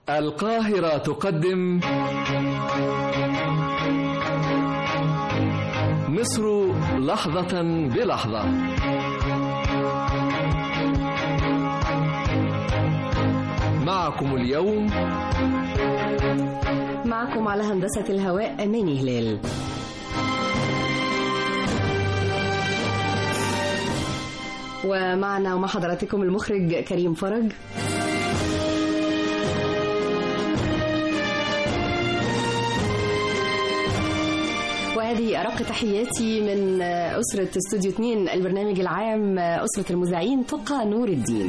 القاهرة تقدم مصر لحظة بلحظة معكم اليوم معكم على هندسة الهواء أماني هلال ومعنا ومع حضراتكم المخرج كريم فرج وهذه أرق تحياتي من أسرة استوديو 2 البرنامج العام أسرة المذيعين تقى نور الدين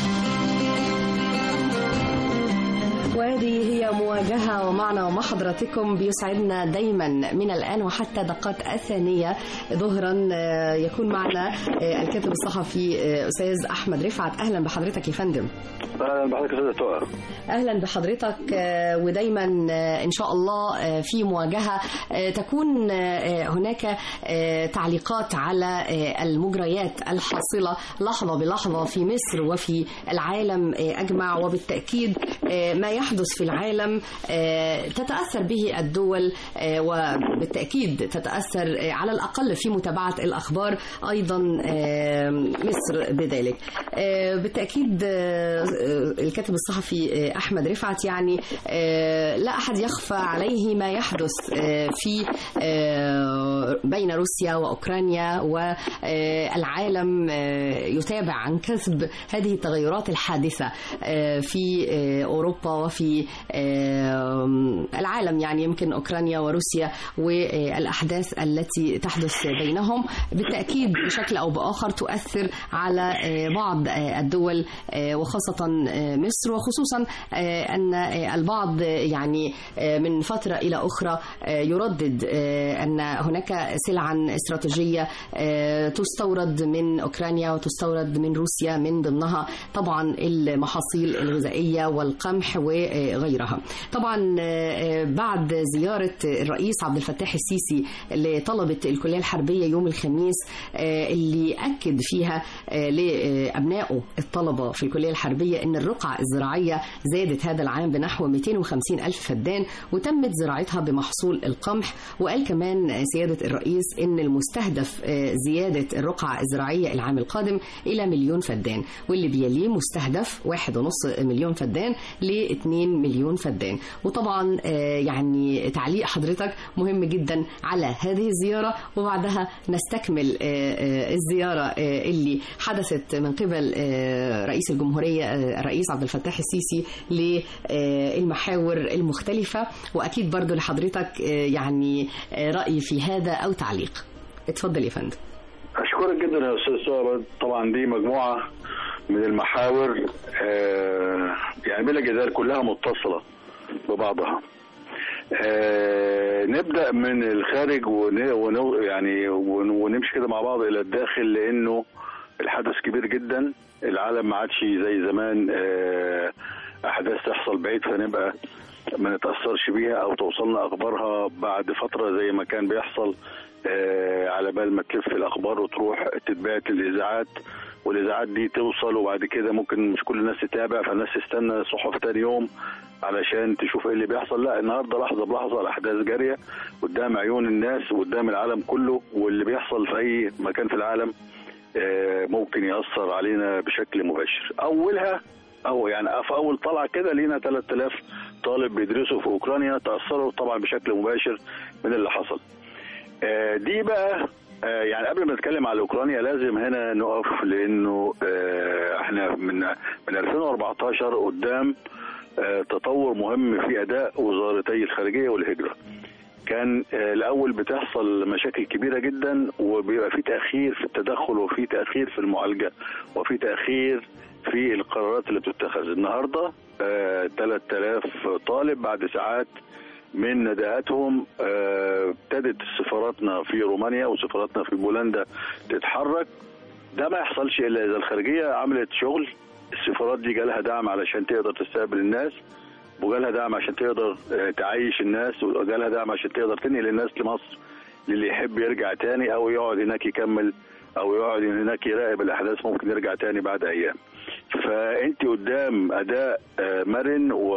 وهذه هي مواجهة ومعنا ومع حضراتكم بيسعدنا دايما من الآن وحتى دقات الثانية ظهرا يكون معنا الكاتب الصحفي أستاذ أحمد رفعت أهلا بحضرتك يا فندم اهلا بحضرتك يا استاذ اهلا بحضرتك ودايما ان شاء الله في مواجهه تكون هناك تعليقات على المجريات الحاصله لحظه بلحظه في مصر وفي العالم اجمع وبالتاكيد ما يحدث في العالم تتاثر به الدول وبالتاكيد تتاثر على الاقل في متابعه الاخبار ايضا مصر بذلك بالتاكيد الكاتب الصحفي احمد رفعت يعني لا احد يخفى عليه ما يحدث في بين روسيا واوكرانيا والعالم يتابع عن كثب هذه التغيرات الحادثه في اوروبا وفي العالم يعني يمكن اوكرانيا وروسيا والاحداث التي تحدث بينهم بالتاكيد بشكل او باخر تؤثر على بعض الدول وخاصه مصر وخصوصا ان البعض يعني من فتره الى اخرى يردد ان هناك سلعا استراتيجيه تستورد من اوكرانيا وتستورد من روسيا من ضمنها طبعا المحاصيل الغذائيه والقمح وغيرها. طبعا بعد زياره الرئيس عبد الفتاح السيسي لطلبه الكليه الحربيه يوم الخميس اللي اكد فيها لابنائه الطلبه في الكليه الحربيه ان الرقعة الزراعية زادت هذا العام بنحو 250 ألف فدان وتمت زراعتها بمحصول القمح وقال كمان سيادة الرئيس إن المستهدف زيادة الرقعة الزراعية العام القادم إلى مليون فدان واللي بيليه مستهدف واحد ونص مليون فدان ل 2 مليون فدان وطبعا يعني تعليق حضرتك مهم جدا على هذه الزيارة وبعدها نستكمل الزيارة اللي حدثت من قبل رئيس الجمهورية الرئيس عبد الفتاح السيسي للمحاور المختلفة وأكيد برضو لحضرتك يعني رأي في هذا أو تعليق اتفضل يا فندم أشكرك جدا يا أستاذ سؤال طبعا دي مجموعة من المحاور يعني بلا جدال كلها متصلة ببعضها نبدأ من الخارج ون يعني ونمشي كده مع بعض إلى الداخل لأنه الحدث كبير جدا العالم ما عادش زي زمان احداث تحصل بعيد فنبقى ما نتاثرش بيها او توصلنا اخبارها بعد فتره زي ما كان بيحصل على بال ما تلف الاخبار وتروح تتبعت للاذاعات والاذاعات دي توصل وبعد كده ممكن مش كل الناس تتابع فالناس تستنى صحف تاني يوم علشان تشوف ايه اللي بيحصل لا النهارده لحظه بلحظه الاحداث جاريه قدام عيون الناس وقدام العالم كله واللي بيحصل في اي مكان في العالم ممكن ياثر علينا بشكل مباشر اولها او يعني في اول طلعه كده لينا 3000 طالب بيدرسوا في اوكرانيا تاثروا طبعا بشكل مباشر من اللي حصل دي بقى يعني قبل ما نتكلم على اوكرانيا لازم هنا نقف لانه احنا من من 2014 قدام تطور مهم في اداء وزارتي الخارجيه والهجره كان الاول بتحصل مشاكل كبيره جدا وبيبقى في تاخير في التدخل وفي تاخير في المعالجه وفي تاخير في القرارات اللي بتتخذ النهارده 3000 طالب بعد ساعات من نداءاتهم ابتدت سفاراتنا في رومانيا وسفاراتنا في بولندا تتحرك ده ما يحصلش الا اذا الخارجيه عملت شغل السفارات دي جالها دعم علشان تقدر تستقبل الناس وجالها دعم عشان تقدر تعيش الناس وجالها دعم عشان تقدر تنقل الناس لمصر للي يحب يرجع تاني او يقعد هناك يكمل او يقعد هناك يراقب الاحداث ممكن يرجع تاني بعد ايام فانت قدام اداء آه، مرن و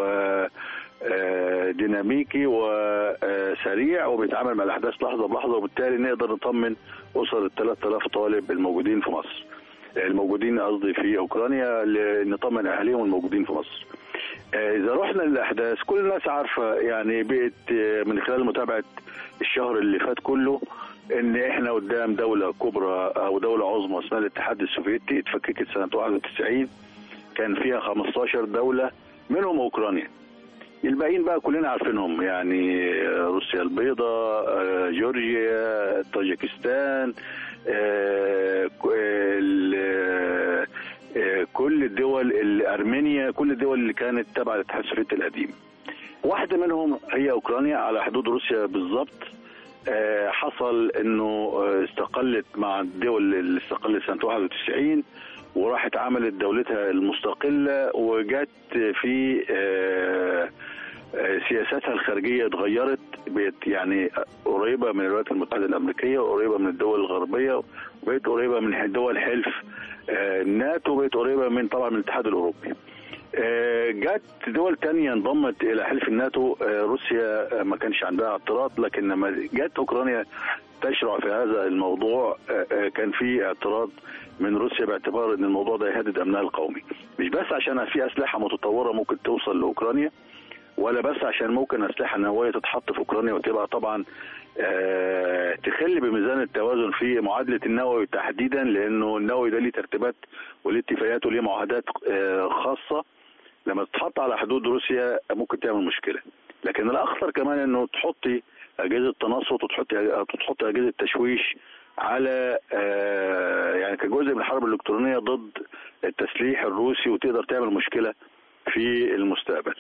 آه، ديناميكي وسريع وبيتعامل مع الاحداث لحظه بلحظه وبالتالي نقدر نطمن اسر ال 3000 طالب الموجودين في مصر الموجودين قصدي في اوكرانيا ل- نطمن اهاليهم الموجودين في مصر آه، اذا رحنا للاحداث كل الناس عارفه يعني بقت آه، من خلال متابعه الشهر اللي فات كله ان احنا قدام دوله كبرى او دوله عظمى اسمها الاتحاد السوفيتي اتفككت سنه 91 كان فيها 15 دوله منهم اوكرانيا الباقيين بقى كلنا عارفينهم يعني آه، روسيا البيضاء آه، جورجيا طاجيكستان آه، ك- ال- آه، آه، كل الدول ال- ارمينيا كل الدول اللي كانت تبع الاتحاد السوفيتي القديم واحده منهم هي اوكرانيا على حدود روسيا بالظبط آه، حصل انه آه، استقلت مع الدول اللي استقلت سنه 91 وراحت عملت دولتها المستقله وجت في آه، آه، سياساتها الخارجيه اتغيرت بقت يعني قريبه من الولايات المتحده الامريكيه وقريبه من الدول الغربيه وبقت قريبه من دول حلف آه، الناتو وبقت قريبه من طبعا من الاتحاد الاوروبي. آه، جت دول تانية انضمت الى حلف الناتو آه، روسيا آه، ما كانش عندها اعتراض لكن لما جت اوكرانيا تشرع في هذا الموضوع آه، آه، كان في اعتراض من روسيا باعتبار ان الموضوع ده يهدد امنها القومي مش بس عشان في اسلحه متطوره ممكن توصل لاوكرانيا ولا بس عشان ممكن اسلحه نوويه تتحط في اوكرانيا وتبقى طبعا آه، تخل بميزان التوازن في معادله النووي تحديدا لانه النووي ده ليه ترتيبات وليه اتفاقيات وليه معاهدات آه، خاصه لما تتحط على حدود روسيا ممكن تعمل مشكله لكن الاخطر كمان انه تحطي اجهزه تنصت وتحطي تحطي اجهزه تشويش على آه، يعني كجزء من الحرب الالكترونيه ضد التسليح الروسي وتقدر تعمل مشكله في المستقبل.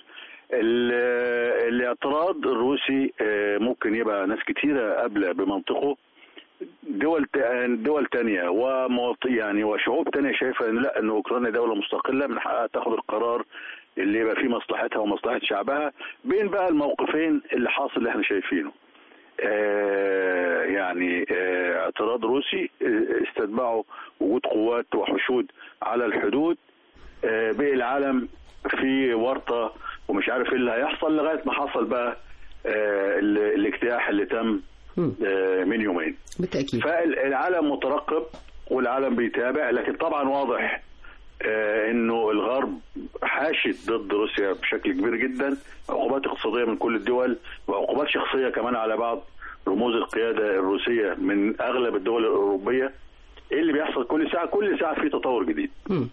ال- الاعتراض الروسي آه، ممكن يبقى ناس كتيره قابله بمنطقه دول تا- دول تانية ومواطن يعني وشعوب تانية شايفة ان لا ان اوكرانيا دولة مستقلة من حقها تاخد القرار اللي يبقى فيه مصلحتها ومصلحة شعبها بين بقى الموقفين اللي حاصل اللي احنا شايفينه. آه يعني آه اعتراض روسي آه، استتبعوا وجود قوات وحشود على الحدود آه بقي العالم في ورطة ومش عارف ايه اللي هيحصل لغاية ما حصل بقى آه ال- الاجتياح اللي تم مم. آه من يومين. بالتأكيد فالعالم مترقب والعالم بيتابع لكن طبعا واضح آه، انه الغرب حاشد ضد روسيا بشكل كبير جدا عقوبات اقتصاديه من كل الدول وعقوبات شخصيه كمان على بعض رموز القياده الروسيه من اغلب الدول الاوروبيه ايه اللي بيحصل كل ساعه كل ساعه في تطور جديد مم.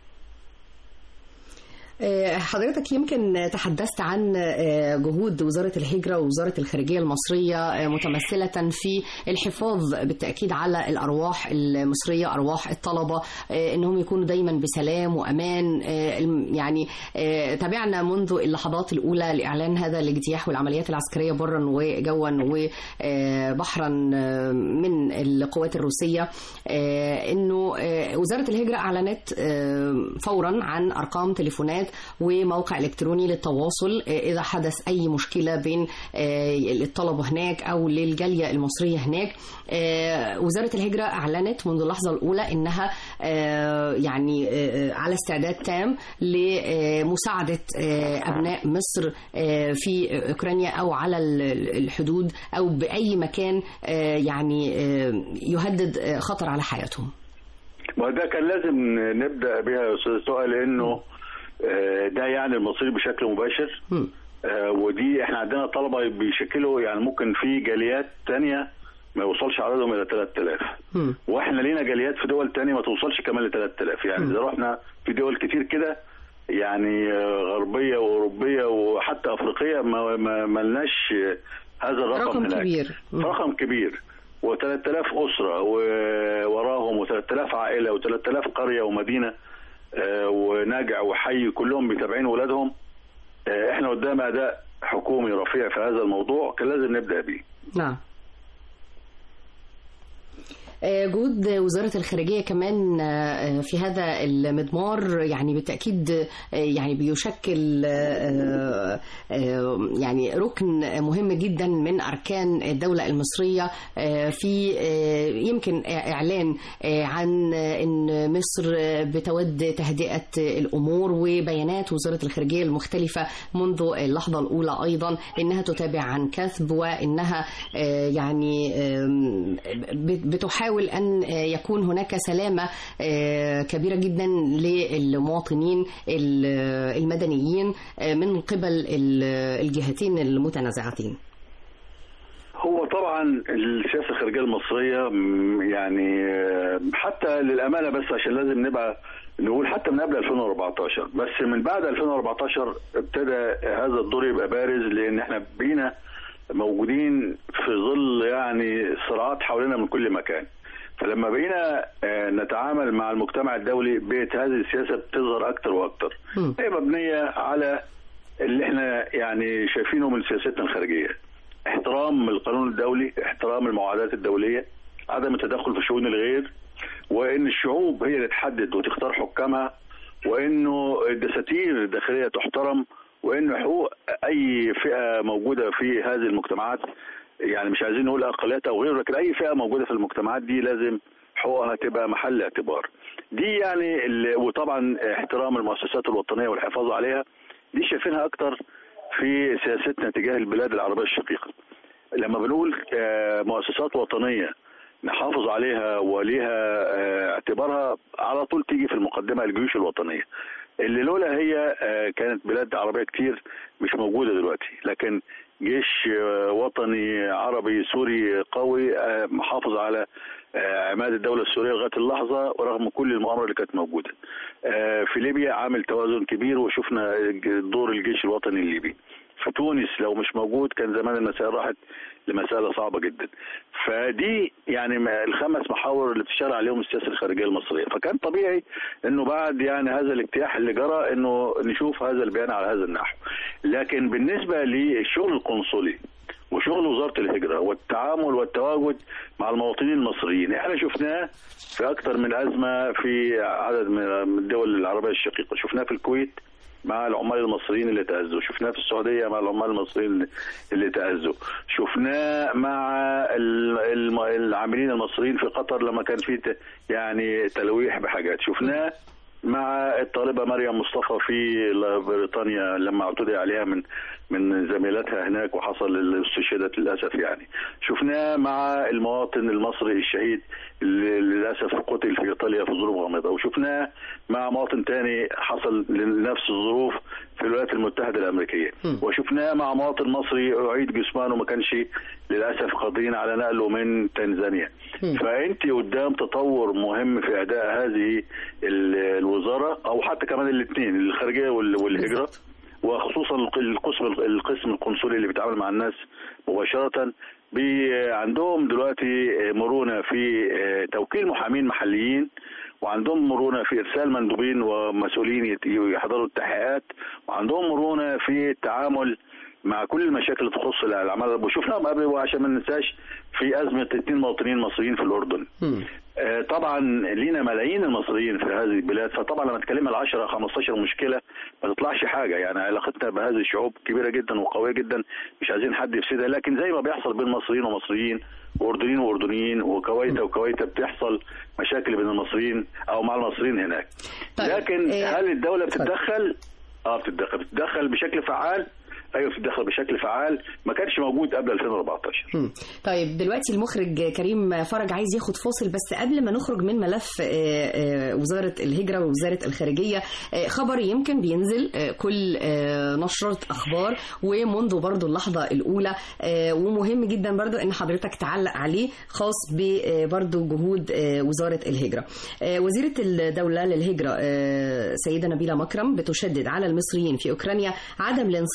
آه، حضرتك يمكن تحدثت عن آه، جهود وزارة الهجرة ووزارة الخارجية المصرية آه، متمثلة في الحفاظ بالتأكيد على الأرواح المصرية أرواح الطلبة آه، أنهم يكونوا دايما بسلام وأمان آه، الم- يعني آه، تابعنا منذ اللحظات الأولى لإعلان هذا الاجتياح والعمليات العسكرية برا وجوا وبحرا من القوات الروسية آه، أنه آه، وزارة الهجرة أعلنت آه، فورا عن أرقام تليفونات وموقع إلكتروني للتواصل آه، إذا حدث أي مشكلة بين آه، الطلبة هناك أو للجالية المصرية هناك آه، وزارة الهجرة أعلنت منذ اللحظة الأولى أنها آه، يعني آه، على استعداد تام لمساعدة آه، أبناء مصر آه، في أوكرانيا أو على ال- الحدود أو بأي مكان آه، يعني آه، يهدد آه، خطر على حياتهم وده كان لازم نبدا بها يا استاذ سؤال لانه آه، ده يعني المصير بشكل مباشر مم. آه، ودي احنا عندنا طلبه بيشكلوا يعني ممكن في جاليات تانية ما يوصلش عددهم الى 3000 مم. واحنا لينا جاليات في دول تانية ما توصلش كمان ل 3000 يعني اذا رحنا في دول كتير كده يعني آه، غربيه واوروبيه وحتى افريقيه ما ما ما لناش آه، هذا الرقم رقم هناك. كبير. مم. رقم كبير و3000 اسره ووراهم و3000 عائله و3000 قريه ومدينه آه، وناجع وحي كلهم متابعين ولادهم آه، احنا قدام اداء حكومي رفيع في هذا الموضوع كان لازم نبدا بيه نعم آه، جهود وزارة الخارجية كمان آه، في هذا المضمار يعني بالتأكيد آه، يعني بيشكل آه، آه، يعني ركن مهم جدا من أركان الدولة المصرية آه، في آه، يمكن إعلان آه، عن أن مصر بتود تهدئة الأمور وبيانات وزارة الخارجية المختلفة منذ اللحظة الأولى أيضا أنها تتابع عن كثب وأنها آه، يعني آم، بت- بتحاول أن آه، يكون هناك سلامة آه، كبيرة جدا للمواطنين ال- المدنيين آه، من قبل ال- الجهتين المتنازعتين هو طبعا السياسه الخارجيه المصريه م، يعني آه، حتى للامانه بس عشان لازم نبقى نقول حتى من قبل 2014 بس من بعد 2014 ابتدى هذا الدور يبقى بارز لان احنا بقينا موجودين في ظل يعني صراعات حوالينا من كل مكان فلما بقينا آه، نتعامل مع المجتمع الدولي بقت هذه السياسه بتظهر اكتر واكتر مم. هي مبنيه على اللي احنا يعني شايفينه من سياستنا الخارجيه احترام القانون الدولي احترام المعاهدات الدوليه عدم التدخل في شؤون الغير وان الشعوب هي اللي تحدد وتختار حكامها وانه الدساتير الداخليه تحترم وان حقوق اي فئه موجوده في هذه المجتمعات يعني مش عايزين نقول اقليات او غيره لكن اي فئه موجوده في المجتمعات دي لازم حقوقها تبقى محل اعتبار دي يعني ال- وطبعا احترام المؤسسات الوطنيه والحفاظ عليها دي شايفينها اكتر في سياستنا تجاه البلاد العربيه الشقيقه لما بنقول آه، مؤسسات وطنيه نحافظ عليها وليها آه، اعتبارها على طول تيجي في المقدمه الجيوش الوطنيه اللي لولا هي آه، كانت بلاد عربيه كتير مش موجوده دلوقتي لكن جيش آه، وطني عربي سوري قوي آه، محافظ على آه، عماد الدوله السوريه لغايه اللحظه ورغم كل المؤامره اللي كانت موجوده. آه، في ليبيا عامل توازن كبير وشفنا دور الجيش الوطني الليبي. في تونس لو مش موجود كان زمان المسائل راحت لمسألة صعبة جدا فدي يعني ما- الخمس محاور اللي بتشتغل عليهم السياسة الخارجية المصرية فكان طبيعي انه بعد يعني هذا الاجتياح اللي جرى انه نشوف هذا البيان على هذا النحو لكن بالنسبة للشغل القنصلي وشغل وزارة الهجرة والتعامل والتواجد مع المواطنين المصريين احنا شفناه في اكثر من ازمة في عدد من من الدول العربية الشقيقة شفناه في الكويت مع العمال المصريين اللي تأذوا شفناه في السعودية مع العمال المصريين اللي تأذوا شفناه مع ال- الم- العاملين المصريين في قطر لما كان في ت- يعني تلويح بحاجات شفناه مع الطالبة مريم مصطفى في بريطانيا لما اعتدي عليها من من زميلاتها هناك وحصل اللي استشهدت للأسف يعني شفناه مع المواطن المصري الشهيد اللي للأسف قتل في إيطاليا في ظروف غامضة وشفناه مع مواطن تاني حصل لنفس الظروف في الولايات المتحدة الأمريكية وشفناه مع مواطن مصري أعيد جسمانه ما كانش للأسف قادرين على نقله من تنزانيا فأنت قدام تطور مهم في أداء هذه ال- الوزارة أو حتى كمان الاثنين الخارجية وال- والهجرة وخصوصا القسم القسم القنصلي اللي بيتعامل مع الناس مباشره بي عندهم دلوقتي مرونه في توكيل محامين محليين وعندهم مرونه في ارسال مندوبين ومسؤولين يت- يحضروا التحقيقات وعندهم مرونه في التعامل مع كل المشاكل اللي تخص الاعمال وشفناهم قبل وعشان ما ننساش في ازمه اثنين مواطنين مصريين في الاردن آه، طبعا لينا ملايين المصريين في هذه البلاد فطبعا لما نتكلم على 10 15 مشكله ما تطلعش حاجه يعني علاقتنا بهذه الشعوب كبيره جدا وقويه جدا مش عايزين حد يفسدها لكن زي ما بيحصل بين مصريين ومصريين واردنيين واردنيين وكويتا وكويتا بتحصل مشاكل بين المصريين او مع المصريين هناك طيب، لكن آه، هل الدوله اتفضل. بتتدخل اه بتتدخل بتتدخل بشكل فعال ايوه بتتدخل بشكل فعال ما كانش موجود قبل 2014 مم. طيب دلوقتي المخرج كريم فرج عايز ياخد فاصل بس قبل ما نخرج من ملف آه، آه، وزارة الهجرة ووزارة الخارجية آه، خبر يمكن بينزل آه، كل آه، نشرة أخبار ومنذ برضو اللحظة الأولى آه، ومهم جدا برضو أن حضرتك تعلق عليه خاص ببرضو جهود آه، وزارة الهجرة آه، وزيرة الدولة للهجرة آه، سيدة نبيلة مكرم بتشدد على المصريين في أوكرانيا عدم الانصياع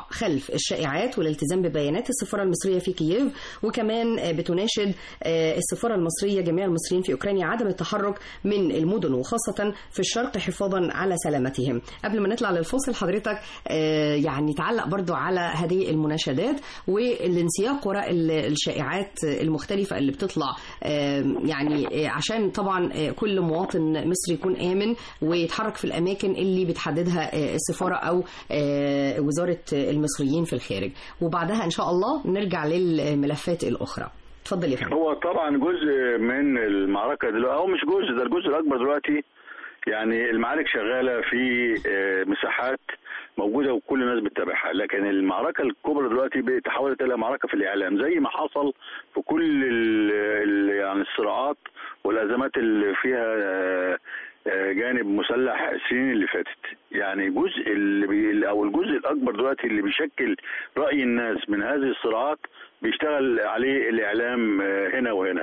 خلف الشائعات والالتزام ببيانات السفارة المصرية في كييف وكمان آه، بتناشد آه، السفارة المصرية جميع المصريين في أوكرانيا عدم التحرك من المدن وخاصة في الشرق حفاظا على سلامتهم قبل ما نطلع للفاصل حضرتك آه، يعني تعلق برضو على هذه المناشدات والانسياق وراء ال- الشائعات المختلفة اللي بتطلع آه، يعني آه، عشان طبعا آه، كل مواطن مصري يكون آمن ويتحرك في الأماكن اللي بتحددها آه، السفارة أو آه، وزارة المصريين في الخارج وبعدها إن شاء الله نرجع للملفات الأخرى اتفضل يا فندم هو طبعا جزء من المعركه دلوقتي او مش جزء ده الجزء الاكبر دلوقتي يعني المعارك شغاله في آه، مساحات موجوده وكل الناس بتتابعها لكن المعركه الكبرى دلوقتي تحولت الى معركه في الاعلام زي ما حصل في كل ال ال يعني الصراعات والازمات اللي فيها آه، آه، جانب مسلح السنين اللي فاتت يعني جزء اللي بي او الجزء الاكبر دلوقتي اللي بيشكل راي الناس من هذه الصراعات بيشتغل عليه الاعلام آه، هنا وهنا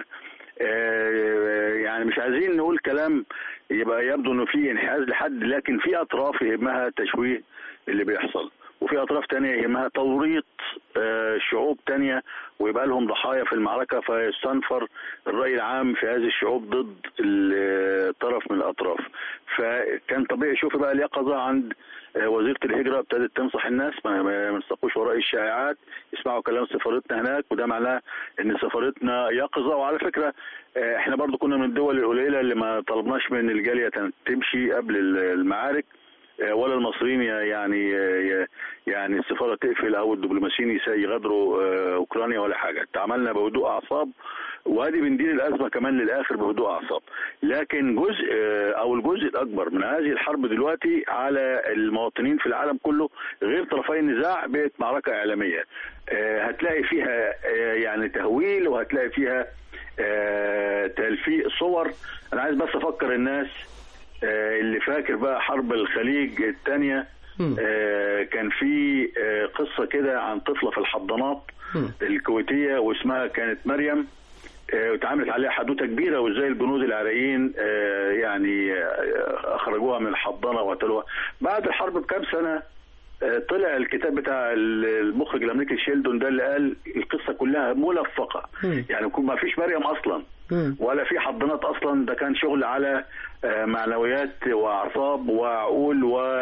آه، يعني مش عايزين نقول كلام يبقى يبدو انه في انحياز لحد لكن في اطراف يهمها تشويه اللي بيحصل وفي اطراف تانية يهمها توريط آه، شعوب تانية ويبقى لهم ضحايا في المعركة فيستنفر الرأي العام في هذه الشعوب ضد ال- طرف من الأطراف فكان طبيعي يشوف بقى اليقظة عند آه، وزيرة الهجرة ابتدت تنصح الناس ما ما ما ينسقوش وراء الشائعات يسمعوا كلام سفارتنا هناك وده معناه ان سفارتنا يقظة وعلى فكرة آه، احنا برضو كنا من الدول القليلة اللي ما طلبناش من الجالية تمشي قبل المعارك آه، ولا المصريين ي- يعني آه، يعني السفاره تقفل او الدبلوماسيين يس- يغادروا آه، اوكرانيا ولا حاجه تعاملنا بهدوء اعصاب وادي بندير الازمه كمان للاخر بهدوء اعصاب لكن جزء آه، او الجزء الاكبر من هذه الحرب دلوقتي على المواطنين في العالم كله غير طرفي النزاع بقت معركه اعلاميه آه، هتلاقي فيها آه، يعني تهويل وهتلاقي فيها آه، تلفيق صور انا عايز بس افكر الناس آه، اللي فاكر بقى حرب الخليج الثانية مم. كان في آه، قصة كده عن طفلة في الحضانات مم. الكويتية واسمها كانت مريم آه، واتعملت عليها حدوته كبيره وازاي الجنود العراقيين آه، يعني آه، اخرجوها من الحضانه وقتلوها بعد الحرب بكام سنه آه، طلع الكتاب بتاع المخرج الامريكي شيلدون ده اللي قال القصه كلها ملفقه مم. يعني يكون ما فيش مريم اصلا مم. ولا في حضانات اصلا ده كان شغل على آه، معنويات واعصاب وعقول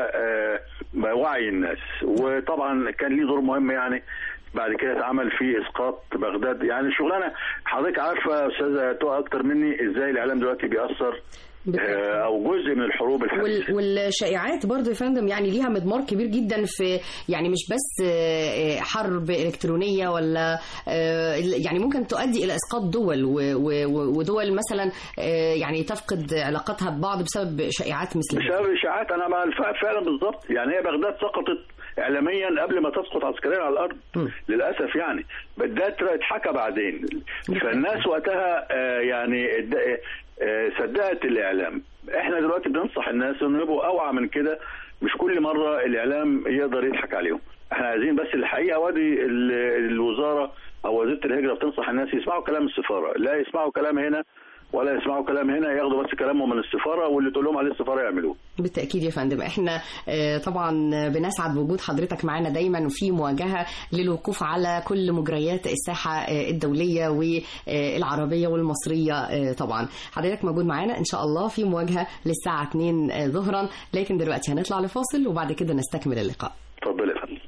ووعي الناس وطبعا كان ليه دور مهم يعني بعد كده اتعمل في اسقاط بغداد يعني الشغلانه حضرتك عارفه يا استاذه تقى اكتر مني ازاي الاعلام دلوقتي بيأثر آه، او جزء من الحروب الحديثه وال- والشائعات برضه يا فندم يعني ليها مضمار كبير جدا في يعني مش بس آه، حرب الكترونيه ولا آه، يعني ممكن تؤدي الى اسقاط دول و- و- ودول مثلا آه، يعني تفقد علاقتها ببعض بسبب شائعات مثل هذه. بسبب الاشاعات انا مع الف- فعلا بالظبط يعني هي بغداد سقطت اعلاميا قبل ما تسقط عسكريا على الارض م. للاسف يعني بدات اتحكى بعدين فالناس وقتها آه، يعني اد- آه، صدقت الاعلام احنا دلوقتي بننصح الناس انه يبقوا اوعى من كده مش كل مره الاعلام يقدر يضحك عليهم احنا عايزين بس الحقيقه وادي ال- الوزاره او وزيره الهجره بتنصح الناس يسمعوا كلام السفاره لا يسمعوا كلام هنا ولا يسمعوا كلام هنا ياخدوا بس كلامهم من السفاره واللي تقول لهم عليه السفاره يعملوه بالتأكيد يا فندم احنا آه، طبعا بنسعد بوجود حضرتك معنا دايما وفي مواجهة للوقوف على كل مجريات الساحة آه، الدولية والعربية والمصرية آه، طبعا حضرتك موجود معنا ان شاء الله في مواجهة للساعة 2 آه، ظهرا لكن دلوقتي هنطلع لفاصل وبعد كده نستكمل اللقاء اتفضل يا فندم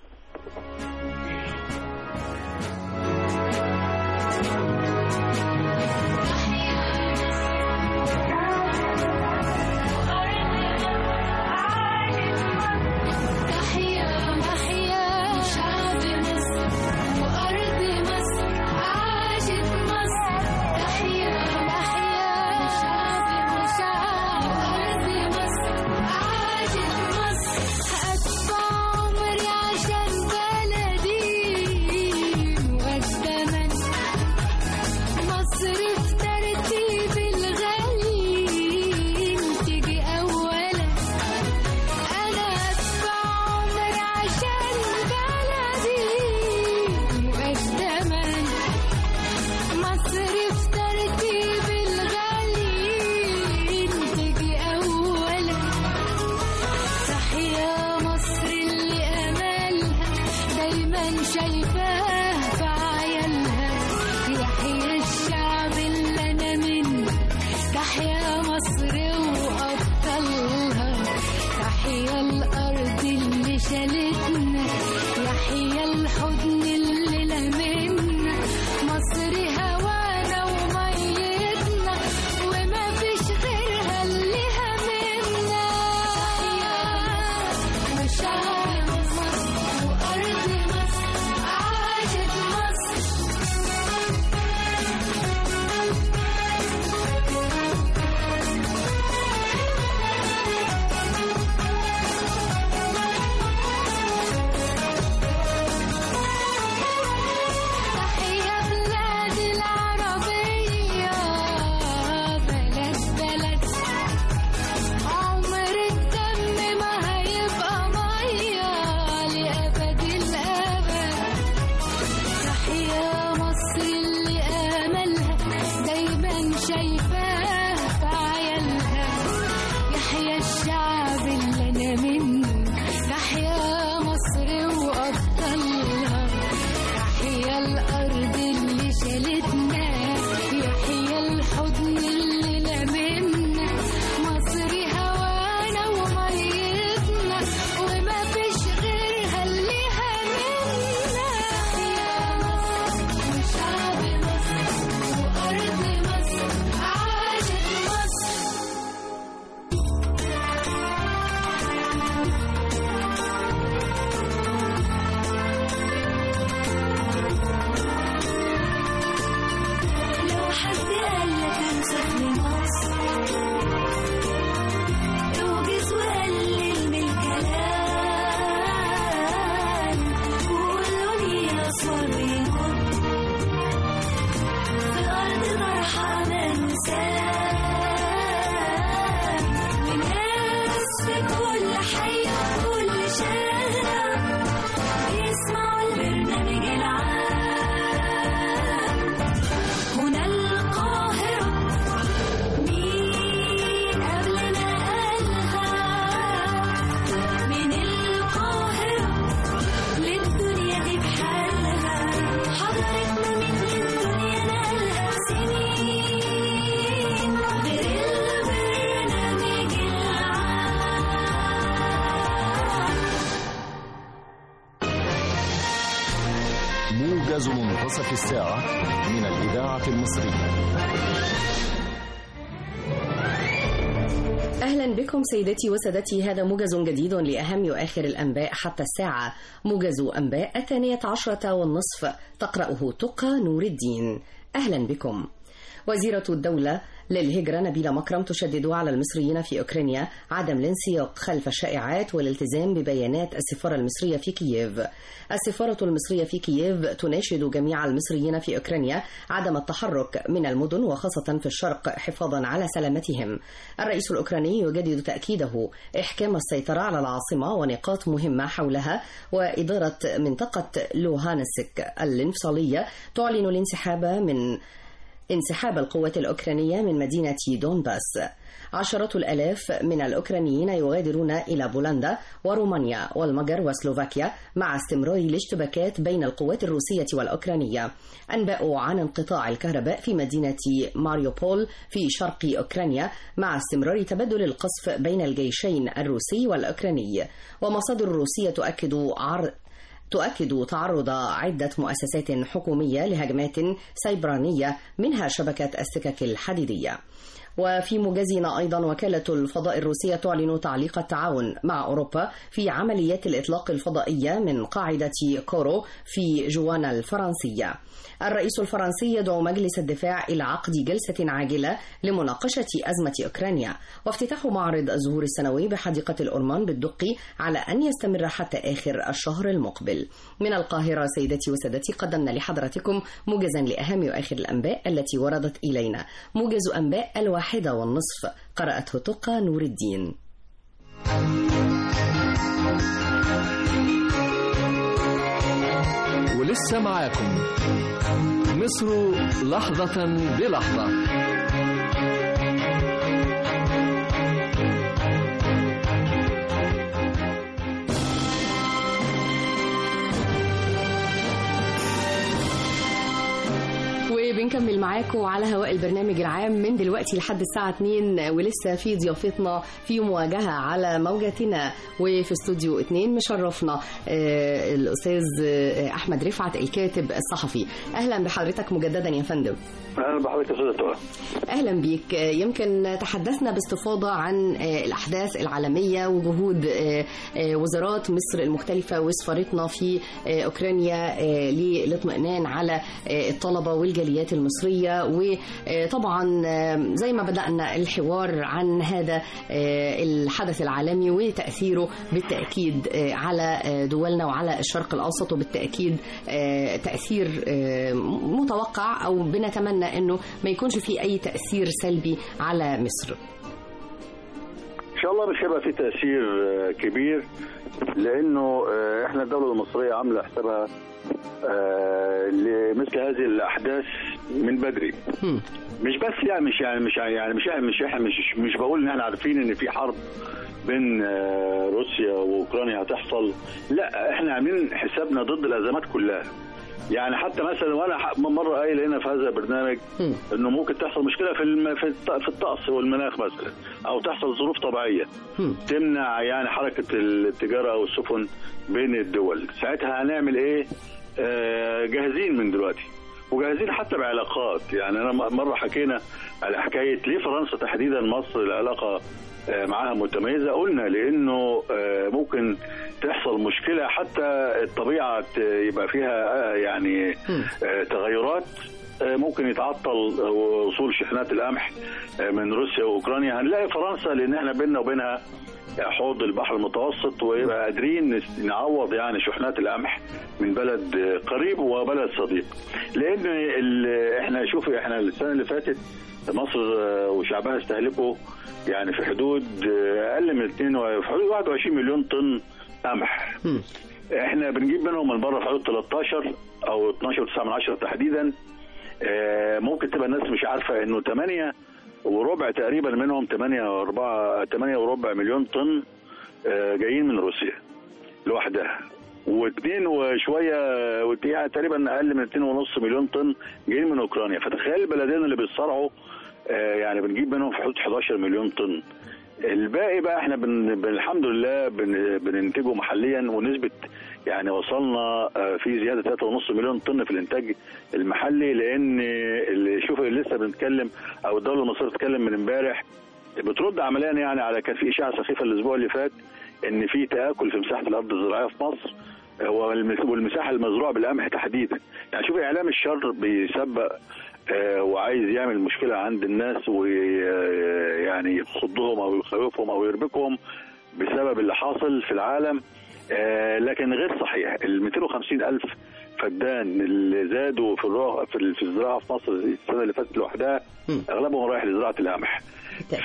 تحيا تحيا شعب مصر وأرض مصر عاشت مصر تحيا تحيا شعب مصر وأرض مصر عاشت مصر هدفع دايما شايفاه في عيالها يحيى الشعب اللي انا منه تحيا مصر وابطالها تحيا الارض اللي شالتنا يحيا الحضن اللي لمنا مصر هوانا وميتنا وما فيش غيرها اللي همنا وشعب مصر وارض مصر عاشت مصر تحيا بلاد العربية بلد بلد عمر الدم ما هيبقى مية لأبد الأبد تحيا مصر اللي آملها دايما شايفاه في عيالها يحيا الشعب اللي أنا منه تحيا مصر وأبطالها تحيا الأرض اللي شالتنا يحيا الحضن اللي لمنا مصر هوانا وميتنا وما فيش غيرها اللي همنا يا مصر وشعب مصر وأرض مصر عاشت مصر لو حد قالك انسف لمصر اوجز وقلل من الكلام وقوله لي اصفر ينط في الارض فرحة امان وسلام وناس في كل حي وكل شارع يسمعوا البرنامج العام هنا القاهرة مين قبلنا قالها من القاهرة للدنيا دي بحالها حضرتنا مثل الدنيا نقلها سنين غير البرنامج العام موجز منتصف الساعة من الإذاعة المصرية أهلا بكم سيدتي وسادتي هذا موجز جديد لأهم وآخر الأنباء حتى الساعة موجز أنباء الثانية عشرة والنصف تقرأه تقى نور الدين أهلا بكم وزيرة الدولة للهجرة نبيلة مكرم تشدد على المصريين في أوكرانيا عدم الانسياق خلف الشائعات والالتزام ببيانات السفارة المصرية في كييف السفارة المصرية في كييف تناشد جميع المصريين في أوكرانيا عدم التحرك من المدن وخاصة في الشرق حفاظا على سلامتهم الرئيس الأوكراني يجدد تأكيده إحكام السيطرة على العاصمة ونقاط مهمة حولها وإدارة منطقة لوهانسك الانفصالية تعلن الانسحاب من انسحاب القوات الأوكرانية من مدينة دونباس عشرات الآلاف من الأوكرانيين يغادرون إلى بولندا ورومانيا والمجر وسلوفاكيا مع استمرار الاشتباكات بين القوات الروسية والأوكرانية أنباء عن انقطاع الكهرباء في مدينة ماريوبول في شرق أوكرانيا مع استمرار تبادل القصف بين الجيشين الروسي والأوكراني ومصادر روسية تؤكد عرض تؤكد تعرض عدة مؤسسات حكومية لهجمات سيبرانية منها شبكة السكك الحديدية وفي موجزنا أيضا وكالة الفضاء الروسية تعلن تعليق التعاون مع أوروبا في عمليات الإطلاق الفضائية من قاعدة كورو في جوانا الفرنسية الرئيس الفرنسي يدعو مجلس الدفاع إلى عقد جلسة عاجلة لمناقشة أزمة أوكرانيا وافتتاح معرض الزهور السنوي بحديقة الأورمان بالدقي على أن يستمر حتى آخر الشهر المقبل من القاهرة سيدتي وسادتي قدمنا لحضرتكم موجزا لأهم وآخر الأنباء التي وردت إلينا موجز أنباء الواحدة والنصف قرأته تقى نور الدين ولسه معاكم مصر لحظة بلحظة وبنكمل معاكم على هواء البرنامج العام من دلوقتي لحد الساعة 2 ولسه في ضيافتنا في مواجهة على موجتنا وفي استوديو 2 مشرفنا آه، الأستاذ آه، أحمد رفعت الكاتب الصحفي أهلا بحضرتك مجددا يا فندم اهلا بحضرتك يا استاذ طه اهلا بيك آه، يمكن تحدثنا باستفاضه عن آه، الاحداث العالميه وجهود آه، آه، وزارات مصر المختلفه وسفارتنا في آه، اوكرانيا آه، للاطمئنان على آه، الطلبه والجاليات المصريه وطبعا آه، زي ما بدانا الحوار عن هذا آه، الحدث العالمي وتاثيره بالتاكيد آه، على آه، دولنا وعلى الشرق الاوسط وبالتاكيد آه، تاثير آه، متوقع او بنتمنى انه ما يكونش فيه اي تاثير سلبي على مصر ان شاء الله مش هيبقى في تاثير آه، كبير لانه آه، احنا الدوله المصريه عامله حسابها آه، لمثل هذه الاحداث من بدري هم. مش بس يعني مش يعني مش يعني مش مش احنا مش مش بقول ان احنا عارفين ان في حرب بين آه، روسيا واوكرانيا هتحصل لا احنا عاملين حسابنا ضد الازمات كلها يعني حتى مثلا وانا ح- مره قايل هنا في هذا البرنامج هم. انه ممكن تحصل مشكله في الم... في الط- في الطقس والمناخ مثلا او تحصل ظروف طبيعيه هم. تمنع يعني حركه التجاره او السفن بين الدول ساعتها هنعمل ايه آه جاهزين من دلوقتي وجاهزين حتى بعلاقات يعني انا م- مره حكينا على حكايه ليه فرنسا تحديدا مصر العلاقه آه، معاها متميزه قلنا لانه آه، ممكن تحصل مشكله حتى الطبيعه ت- يبقى فيها آه، يعني آه، تغيرات آه، ممكن يتعطل وصول شحنات القمح آه، من روسيا واوكرانيا هنلاقي فرنسا لان احنا بيننا وبينها حوض البحر المتوسط ويبقى قادرين نس- نعوض يعني شحنات القمح من بلد آه، قريب وبلد صديق لان ال- احنا شوف احنا السنه اللي فاتت مصر آه، وشعبها استهلكوا يعني في حدود آه، اقل من 2 و- في حدود 21 مليون طن قمح هم. احنا بنجيب منهم من بره في حدود 13 او 12 9 من 10 تحديدا آه، ممكن تبقى الناس مش عارفه انه 8 وربع تقريبا منهم 8 4 8 وربع مليون طن آه، جايين من روسيا لوحدها واثنين وشويه يعني تقريبا اقل من 2 ونص مليون طن جايين من اوكرانيا فتخيل البلدين اللي بيتصارعوا آه، يعني بنجيب منهم في حدود 11 مليون طن الباقي بقى احنا بن... بن... الحمد لله بن... بننتجه محليا ونسبه يعني وصلنا آه، في زياده 3.5 مليون طن في الانتاج المحلي لان اللي شوف لسه بنتكلم او الدوله المصريه بتتكلم من امبارح بترد عمليا يعني على كان في اشاعه سخيفه الاسبوع اللي فات ان في تاكل في مساحه الارض الزراعيه في مصر هو المس- والمساحه المزروعه بالقمح تحديدا يعني شوف اعلام الشر بيسبق آه، وعايز يعمل مشكله عند الناس ويعني يخضهم او يخوفهم او يربكهم بسبب اللي حاصل في العالم آه، لكن غير صحيح ال 250 الف فدان اللي زادوا في الرا- في ال- في الزراعه في مصر السنه اللي فاتت لوحدها مم. اغلبهم رايح لزراعه القمح بالتأكيد.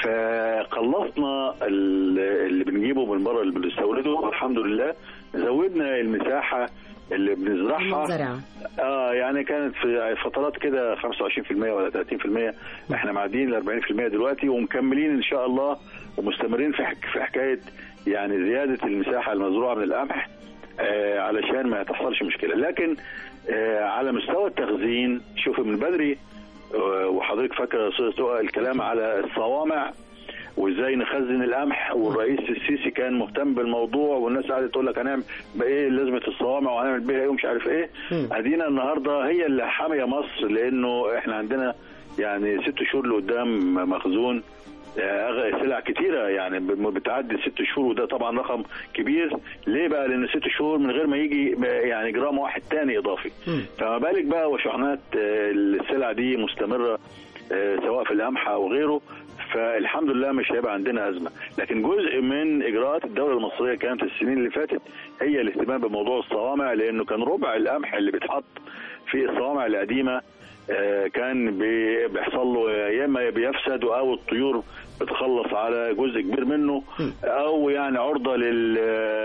فقلصنا ال- اللي بنجيبه من بره اللي بنستورده الحمد لله زودنا المساحه اللي بنزرعها المزرعة اه يعني كانت في فترات كده 25% ولا 30% احنا معديين ل 40% دلوقتي ومكملين ان شاء الله ومستمرين في حك في حكايه يعني زياده المساحه المزروعه من القمح آه علشان ما تحصلش مشكله لكن آه على مستوى التخزين شوف من بدري آه وحضرتك فاكره يا استاذ تقى الكلام على الصوامع وازاي نخزن القمح والرئيس السيسي كان مهتم بالموضوع والناس قاعده تقول لك هنعمل بقى ايه لازمه الصوامع وهنعمل بيها ايه ومش عارف ايه مم. ادينا النهارده هي اللي حاميه مصر لانه احنا عندنا يعني ست شهور لقدام مخزون آه، سلع كتيرة يعني ب- بتعدي ست شهور وده طبعا رقم كبير ليه بقى لان ست شهور من غير ما يجي يعني جرام واحد تاني اضافي مم. فما بالك بقى وشحنات آه، السلع دي مستمرة آه، سواء في القمح او غيره فالحمد لله مش هيبقى عندنا ازمه لكن جزء من اجراءات الدوله المصريه كانت السنين اللي فاتت هي الاهتمام بموضوع الصوامع لانه كان ربع القمح اللي بيتحط في الصوامع القديمه آه، كان بي- بيحصل له يا اما بيفسد او الطيور بتخلص على جزء كبير منه او يعني عرضه لل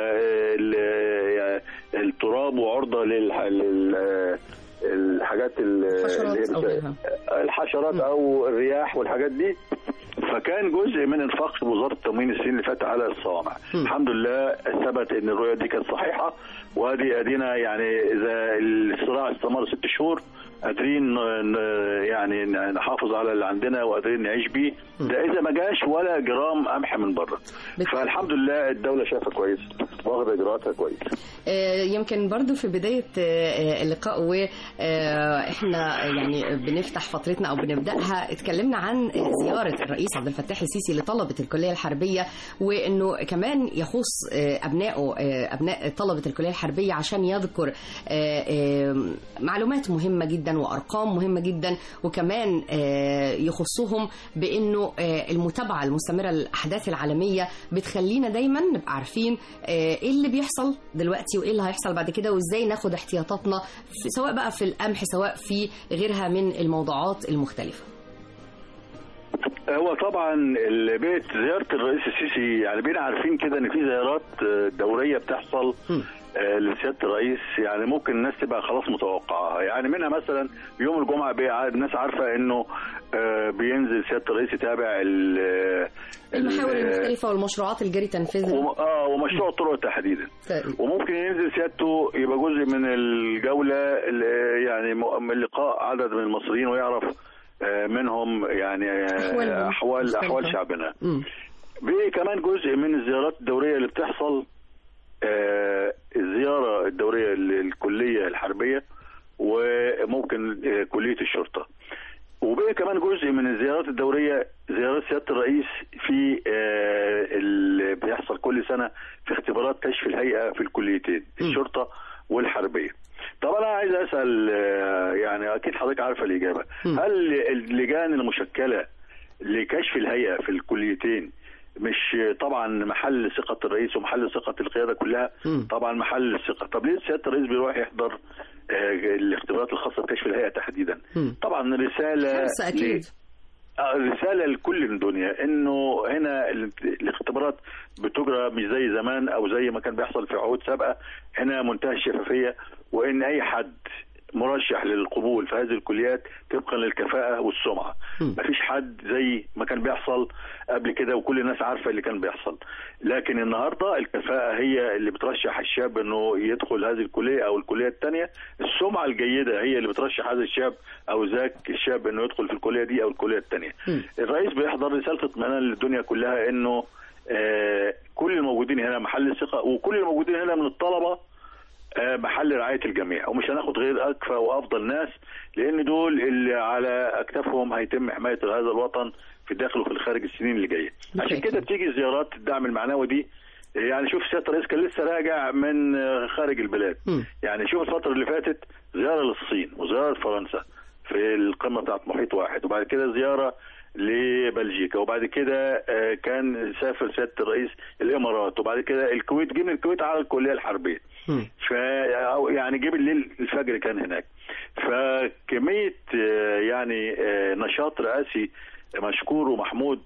ال- التراب وعرضه لل لل- الحاجات ال- حشرات اللي هي أو بت- غيرها. الحشرات او الرياح والحاجات دي فكان جزء من انفاق وزاره التموين السنين اللي فاتت على الصوامع الحمد لله ثبت ان الرؤيه دي كانت صحيحه وادي ادينا يعني اذا الصراع استمر ست شهور قادرين ن- ن- يعني ن- نحافظ على اللي عندنا وقادرين نعيش بيه ده اذا ما جاش ولا جرام قمح من بره بت- فالحمد لله الدوله شايفه كويس واخده اجراءاتها كويس آه، يمكن برضو في بداية آه، اللقاء وإحنا يعني بنفتح فترتنا أو بنبدأها اتكلمنا عن زيارة الرئيس عبد الفتاح السيسي لطلبة الكلية الحربية وإنه كمان يخص آه، أبنائه آه، أبناء طلبة الكلية الحربية عشان يذكر آه، آه، معلومات مهمة جدا وأرقام مهمة جدا وكمان آه، يخصهم بإنه آه، المتابعة المستمرة للأحداث العالمية بتخلينا دايما نبقى عارفين آه، إيه اللي بيحصل دلوقتي وإيه اللي هيحصل بعد كده وإزاي ناخد احتياطاتنا في سواء بقى في القمح سواء في غيرها من الموضوعات المختلفة هو طبعا البيت زياره الرئيس السيسي يعني بينا عارفين كده ان في زيارات آه، دوريه بتحصل م. آه، لسياده الرئيس يعني ممكن الناس تبقى خلاص متوقعه يعني منها مثلا يوم الجمعه بقى الناس عارفه انه آه، بينزل سياده الرئيس يتابع ال- آه، المحاور ال- المختلفة والمشروعات الجاري تنفيذها وم- اه ومشروع الطرق تحديدا تقريباً. وممكن ينزل سيادته يبقى جزء من الجوله اللي- يعني م- من لقاء عدد من المصريين ويعرف آه، منهم يعني آه، أحوالهم احوال مختلفة. احوال شعبنا مم. في كمان جزء من الزيارات الدوريه اللي بتحصل آه، الزياره الدوريه للكليه الحربيه وممكن آه، كليه الشرطه وبقي كمان جزء من الزيارات الدوريه زيارات سياده الرئيس في آه، اللي بيحصل كل سنه في اختبارات كشف الهيئه في الكليتين الشرطه والحربيه طب انا عايز اسال آه، يعني اكيد حضرتك عارفه الاجابه مم. هل اللجان المشكله لكشف الهيئه في الكليتين مش طبعا محل ثقه الرئيس ومحل ثقه القياده كلها مم. طبعا محل الثقه طب ليه سياده الرئيس بيروح يحضر آه، الاختبارات الخاصه بكشف الهيئه تحديدا مم. طبعا رساله حرص أكيد آه، رسالة لكل الدنيا انه هنا ال- الاختبارات بتجرى مش زي زمان او زي ما كان بيحصل في عهود سابقة هنا منتهى الشفافية وان اي حد مرشح للقبول في هذه الكليات طبقا للكفاءة والسمعة مم. مفيش حد زي ما كان بيحصل قبل كده وكل الناس عارفة اللي كان بيحصل لكن النهاردة الكفاءة هي اللي بترشح الشاب انه يدخل هذه الكلية او الكلية الثانية السمعة الجيدة هي اللي بترشح هذا الشاب او ذاك الشاب انه يدخل في الكلية دي او الكلية الثانية مم. الرئيس بيحضر رسالة اطمئنان للدنيا كلها انه آه، كل الموجودين هنا محل ثقة وكل الموجودين هنا من الطلبة آه، محل رعاية الجميع ومش هناخد غير أكفى وأفضل ناس لأن دول اللي على أكتافهم هيتم حماية هذا الوطن في الداخل وفي الخارج السنين اللي جاية عشان كده بتيجي زيارات الدعم المعنوي دي يعني شوف سيادة الرئيس كان لسه راجع من آه، خارج البلاد مم. يعني شوف الفترة اللي فاتت زيارة للصين وزيارة فرنسا في القمة بتاعت محيط واحد وبعد كده زيارة لبلجيكا وبعد كده آه، كان سافر سيادة الرئيس الإمارات وبعد كده الكويت جه من الكويت على الكلية الحربية مم. ف أو يعني جه بالليل الفجر كان هناك فكمية آه، يعني آه، نشاط رئاسي مشكور ومحمود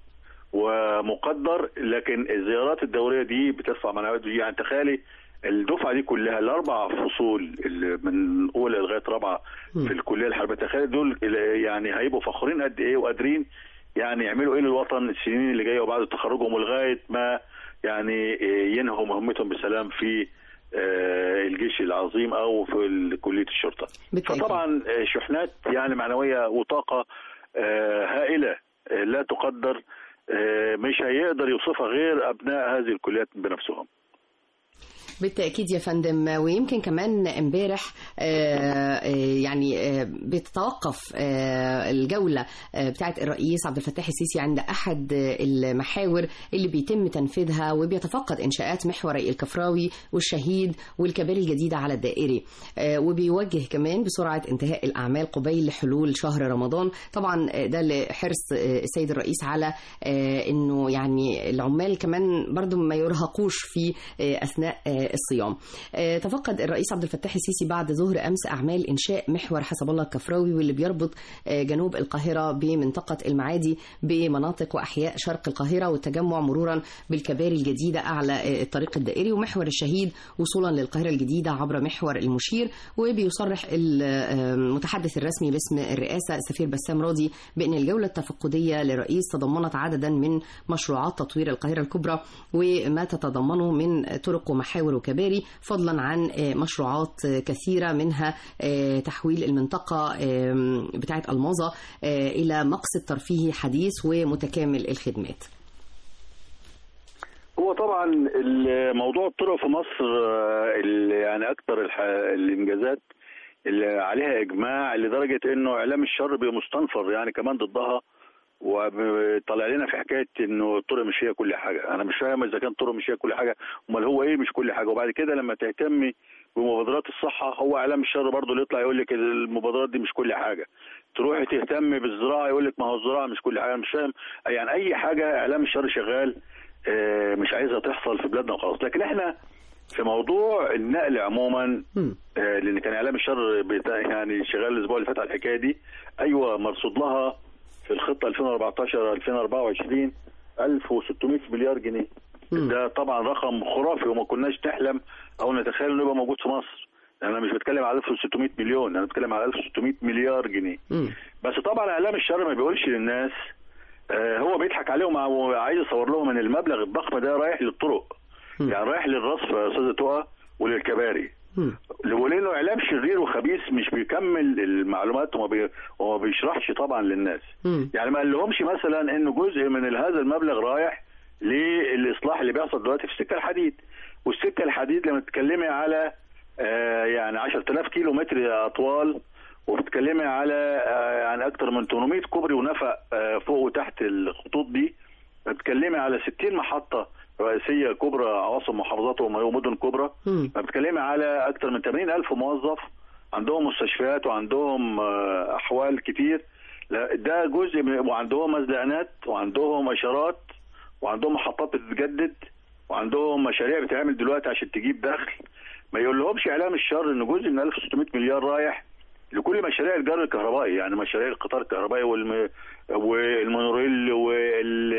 ومقدر لكن الزيارات الدوريه دي بترفع معنويات يعني تخيلي الدفعه دي كلها الاربع فصول اللي من اولى لغايه رابعه في الكليه الحربيه تخيل دول اللي يعني هيبقوا فخورين قد ايه وقادرين يعني يعملوا ايه للوطن السنين اللي جايه وبعد تخرجهم ولغايه ما يعني ينهوا مهمتهم بسلام في آه، الجيش العظيم او في كليه الشرطه بالتأكيد. فطبعا آه، شحنات يعني معنويه وطاقه آه، هائله آه، لا تقدر آه، مش هيقدر يوصفها غير ابناء هذه الكليات بنفسهم بالتأكيد يا فندم ويمكن كمان امبارح آه، آه، يعني آه، بتتوقف آه، الجولة آه، بتاعت الرئيس عبد الفتاح السيسي عند أحد آه، المحاور اللي بيتم تنفيذها وبيتفقد إنشاءات محوري الكفراوي والشهيد والكباري الجديدة على الدائري آه، وبيوجه كمان بسرعة انتهاء الأعمال قبيل حلول شهر رمضان طبعا آه، ده لحرص آه، السيد الرئيس على آه، انه يعني العمال كمان برضو ما يرهقوش في آه، اثناء آه، الصيام آه، تفقد الرئيس عبد الفتاح السيسي بعد ظهر امس اعمال انشاء محور حسب الله الكفراوي واللي بيربط آه، جنوب القاهره بمنطقه المعادي بمناطق واحياء شرق القاهره والتجمع مرورا بالكباري الجديده اعلى آه، الطريق الدائري ومحور الشهيد وصولا للقاهره الجديده عبر محور المشير وبيصرح المتحدث الرسمي باسم الرئاسه السفير بسام راضي بان الجوله التفقديه للرئيس تضمنت عددا من مشروعات تطوير القاهره الكبرى وما تتضمنه من طرق ومحاور وكباري فضلا عن آه، مشروعات آه، كثيرة منها آه، تحويل المنطقة آم، بتاعة الماظة آه، إلى مقصد ترفيهي حديث ومتكامل الخدمات هو طبعا موضوع الطرق في مصر آه، ال- يعني اكثر الح- الانجازات اللي عليها اجماع لدرجه انه اعلام الشر بمستنفر يعني كمان ضدها وطلع لنا في حكايه انه الطرق مش هي كل حاجه انا مش فاهم اذا كان الطرق مش هي كل حاجه امال هو ايه مش كل حاجه وبعد كده لما تهتمي بمبادرات الصحه هو اعلام الشر برضه اللي يطلع يقول لك المبادرات دي مش كل حاجه تروحي تهتمي بالزراعه يقول لك ما هو الزراعه مش كل حاجه أنا مش فاهم يعني اي حاجه اعلام الشر شغال آه، مش عايزها تحصل في بلادنا وخلاص لكن احنا في موضوع النقل عموما مم. آه، لان كان اعلام الشر بتا- يعني شغال الاسبوع اللي فات على الحكايه دي ايوه مرصود لها في الخطه 2014 2024 1600 مليار جنيه مم. ده طبعا رقم خرافي وما كناش نحلم او نتخيل انه يبقى موجود في مصر انا مش بتكلم على 1600 مليون انا بتكلم على 1600 مليار جنيه مم. بس طبعا اعلام الشر ما بيقولش للناس آه، هو بيضحك عليهم وعايز يصور لهم ان المبلغ الضخم ده رايح للطرق مم. يعني رايح للرصف يا استاذ تقى وللكباري مم. ولانه اعلام شرير وخبيث مش بيكمل المعلومات وما, بي... وما بيشرحش طبعا للناس مم. يعني ما قالهمش مثلا انه جزء من هذا المبلغ رايح للاصلاح اللي بيحصل دلوقتي في السكه الحديد والسكه الحديد لما تتكلمي على آه يعني 10000 كيلو متر اطوال وبتتكلمي على آه يعني اكثر من 800 كوبري ونفق آه فوق وتحت الخطوط دي بتتكلمي على 60 محطه رئيسيه كبرى عواصم محافظات ومدن كبرى مم. بتكلمي على اكثر من 80 الف موظف عندهم مستشفيات وعندهم آه، احوال كتير لا، ده جزء من وعندهم مزدانات وعندهم اشارات وعندهم محطات بتتجدد وعندهم مشاريع بتعمل دلوقتي عشان تجيب دخل ما يقول لهمش اعلام الشر ان جزء من 1600 مليار رايح لكل مشاريع الجر الكهربائي يعني مشاريع القطار الكهربائي والم... والمونوريل وال...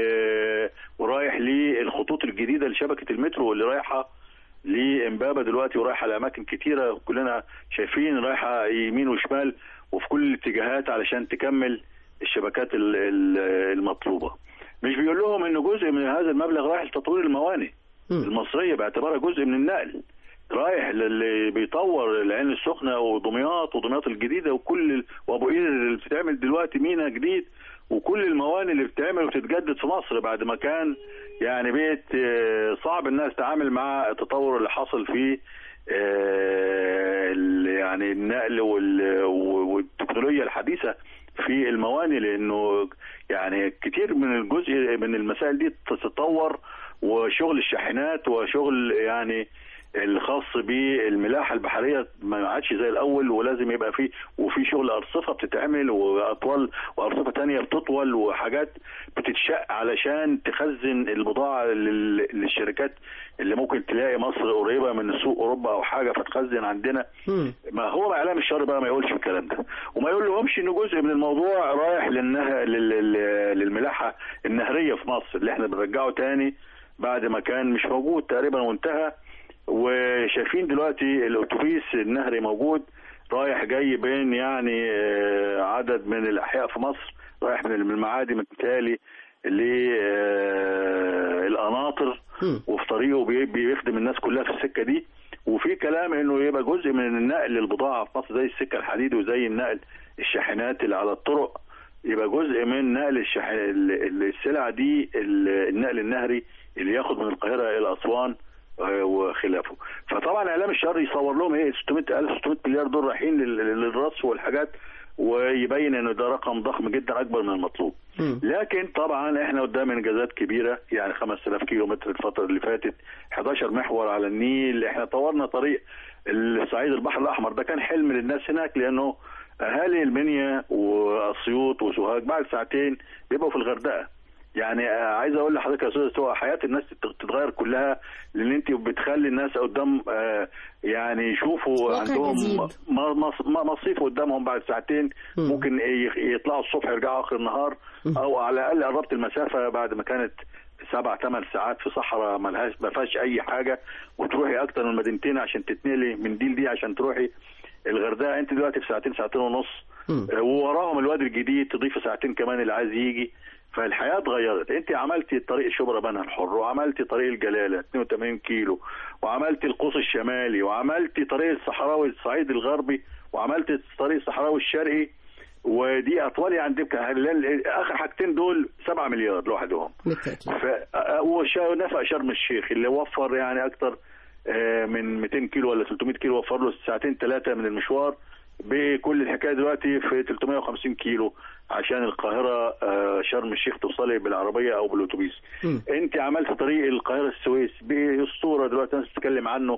ورايح للخطوط الجديده لشبكه المترو واللي رايحه لامبابه دلوقتي ورايحه لاماكن كتيره كلنا شايفين رايحه يمين وشمال وفي كل الاتجاهات علشان تكمل الشبكات ال- ال- المطلوبه. مش بيقول لهم ان جزء من هذا المبلغ رايح لتطوير الموانئ مم. المصريه باعتبارها جزء من النقل. رايح للي بيطور العين السخنه ودمياط ودمياط الجديده وكل ال- وابو قير اللي بتتعمل دلوقتي مينا جديد وكل الموانئ اللي بتتعمل وتتجدد في مصر بعد ما كان يعني بقت آه، صعب الناس تتعامل مع التطور اللي حصل في آه، ال- يعني النقل وال- والتكنولوجيا الحديثه في الموانئ لانه يعني كتير من الجزء من المسائل دي تتطور وشغل الشاحنات وشغل يعني الخاص بالملاحه البحريه ما عادش زي الاول ولازم يبقى فيه وفي شغل ارصفه بتتعمل واطوال وارصفه تانية بتطول وحاجات بتتشق علشان تخزن البضاعه لل- للشركات اللي ممكن تلاقي مصر قريبه من سوق اوروبا او حاجه فتخزن عندنا مم. ما هو اعلام الشر بقى ما يقولش الكلام ده وما يقول لهمش انه جزء من الموضوع رايح للنه... لل... لل- للملاحه النهريه في مصر اللي احنا بنرجعه تاني بعد ما كان مش موجود تقريبا وانتهى وشايفين دلوقتي الاتوبيس النهري موجود رايح جاي بين يعني آه، عدد من الاحياء في مصر رايح من المعادي متهيألي للقناطر مم. وفي طريقه بي- بيخدم الناس كلها في السكه دي وفي كلام انه يبقى جزء من النقل البضاعه في مصر زي السكه الحديد وزي النقل الشاحنات اللي على الطرق يبقى جزء من نقل الشح... ال- السلع دي ال- النقل النهري اللي ياخد من القاهره الى اسوان آه، وخلافه فطبعا اعلام الشر يصور لهم ايه 600 الف 600 مليار دول رايحين لل- للرصف والحاجات ويبين ان ده رقم ضخم جدا اكبر من المطلوب مم. لكن طبعا احنا قدام انجازات كبيره يعني 5000 كيلو متر الفتره اللي فاتت 11 محور على النيل احنا طورنا طريق الصعيد البحر الاحمر ده كان حلم للناس هناك لانه اهالي المنيا واسيوط وسوهاج بعد ساعتين بيبقوا في الغردقه يعني آه، عايز اقول لحضرتك يا استاذ سوى حياه الناس تت- تتغير كلها لان انت بتخلي الناس قدام آه، يعني يشوفوا واقع عندهم جديد. م- مص- م- مصيف قدامهم بعد ساعتين مم. ممكن ي- يطلعوا الصبح يرجعوا اخر النهار او على الاقل قربت المسافه بعد ما كانت سبع ثمان ساعات في صحراء ملهاش ما فيهاش اي حاجه وتروحي اكتر من مدينتين عشان تتنقلي من دي لدي عشان تروحي الغردقه انت دلوقتي في ساعتين ساعتين ونص مم. آه، ووراهم الوادي الجديد تضيف ساعتين كمان اللي عايز يجي فالحياه اتغيرت انت عملتي طريق شبرا بنها الحر وعملتي طريق الجلاله 82 كيلو وعملتي القوس الشمالي وعملتي طريق الصحراوي الصعيد الغربي وعملتي طريق الصحراوي الشرقي ودي اطول يعني دي كان- اخر حاجتين دول 7 مليار لوحدهم بالتاكيد ف وشا- نفق شرم الشيخ اللي وفر يعني اكتر آه، من 200 كيلو ولا 300 كيلو وفر له ساعتين ثلاثه من المشوار بكل الحكايه دلوقتي في 350 كيلو عشان القاهره آه، شرم الشيخ توصلي بالعربيه او بالاتوبيس مم. انت عملت طريق القاهره السويس باسطوره دلوقتي الناس بتتكلم عنه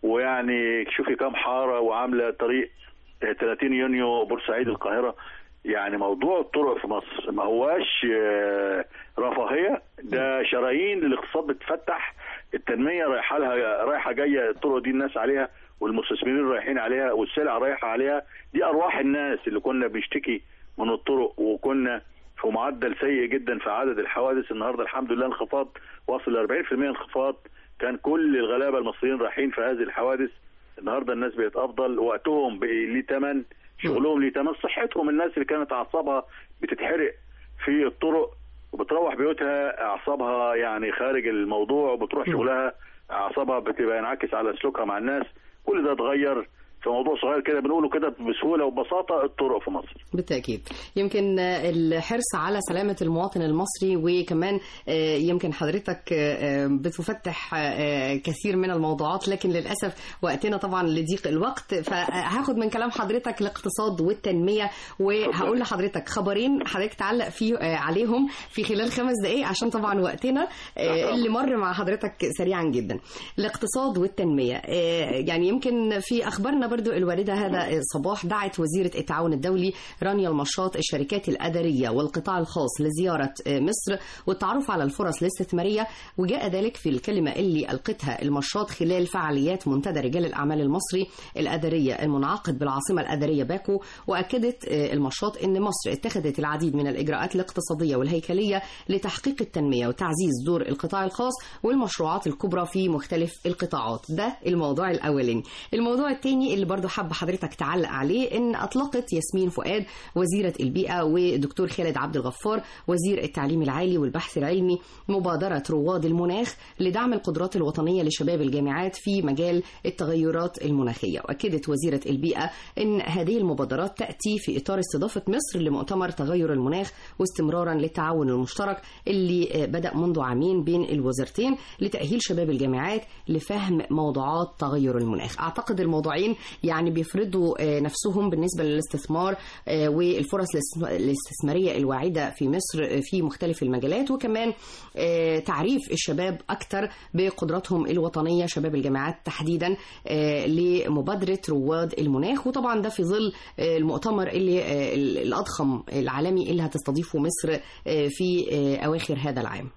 ويعني شوفي كام حاره وعامله طريق آه، 30 يونيو بورسعيد القاهره يعني موضوع الطرق في مصر ما هواش آه، رفاهيه ده شرايين للاقتصاد بتفتح التنميه رايحه لها رايحه جايه الطرق دي الناس عليها والمستثمرين رايحين عليها والسلع رايحه عليها دي ارواح الناس اللي كنا بنشتكي من الطرق وكنا في معدل سيء جدا في عدد الحوادث النهارده الحمد لله انخفاض واصل ل 40% انخفاض كان كل الغلابه المصريين رايحين في هذه الحوادث النهارده الناس بقت افضل وقتهم بقى ليه ثمن شغلهم ليه ثمن صحتهم الناس اللي كانت اعصابها بتتحرق في الطرق وبتروح بيوتها اعصابها يعني خارج الموضوع وبتروح شغلها اعصابها بتبقى ينعكس على سلوكها مع الناس كل ده اتغير في موضوع صغير كده بنقوله كده بسهوله وببساطه الطرق في مصر بالتأكيد يمكن آه، الحرص على سلامة المواطن المصري وكمان آه، يمكن حضرتك آه، بتفتح آه، كثير من الموضوعات لكن للأسف وقتنا طبعا لضيق الوقت فهاخد من كلام حضرتك الاقتصاد والتنمية وهقول لحضرتك خبرين حضرتك تعلق فيه آه، عليهم في خلال خمس دقايق عشان طبعا وقتنا آه، اللي مر مع حضرتك سريعا جدا الاقتصاد والتنمية آه، يعني يمكن في أخبارنا برضو الواردة هذا الصباح دعت وزيرة التعاون الدولي رانيا المشاط الشركات الأدرية والقطاع الخاص لزيارة آه، مصر والتعرف على الفرص الاستثمارية وجاء ذلك في الكلمة اللي ألقتها المشاط خلال فعاليات منتدى رجال الأعمال المصري الأدرية المنعقد بالعاصمة الأدرية باكو وأكدت آه، المشاط أن مصر اتخذت العديد من الإجراءات الاقتصادية والهيكلية لتحقيق التنمية وتعزيز دور القطاع الخاص والمشروعات الكبرى في مختلف القطاعات ده الموضوع الأولاني الموضوع الثاني اللي برضو حابة حضرتك تعلق عليه أن أطلقت ياسمين فؤاد وزيرة البيئة ودكتور خالد عبد الغفار وزير التعليم العالي والبحث العلمي مبادرة رواد المناخ لدعم القدرات الوطنية لشباب الجامعات في مجال التغيرات المناخية وأكدت وزيرة البيئة أن هذه المبادرات تأتي في إطار استضافة مصر لمؤتمر تغير المناخ واستمرارا للتعاون المشترك اللي آه، بدأ منذ عامين بين الوزارتين لتأهيل شباب الجامعات لفهم موضوعات تغير المناخ أعتقد الموضوعين يعني بيفرضوا آه، نفسهم بالنسبة للاستثمار آه، والفرص الاستثم- الاستثمارية الواعدة في مصر آه، في مختلف المجالات وكمان آه، تعريف الشباب أكثر بقدراتهم الوطنية شباب الجامعات تحديدا آه، لمبادرة رواد المناخ وطبعا ده في ظل آه، المؤتمر اللي آه، الأضخم العالمي اللي هتستضيفه مصر آه، في آه، أواخر هذا العام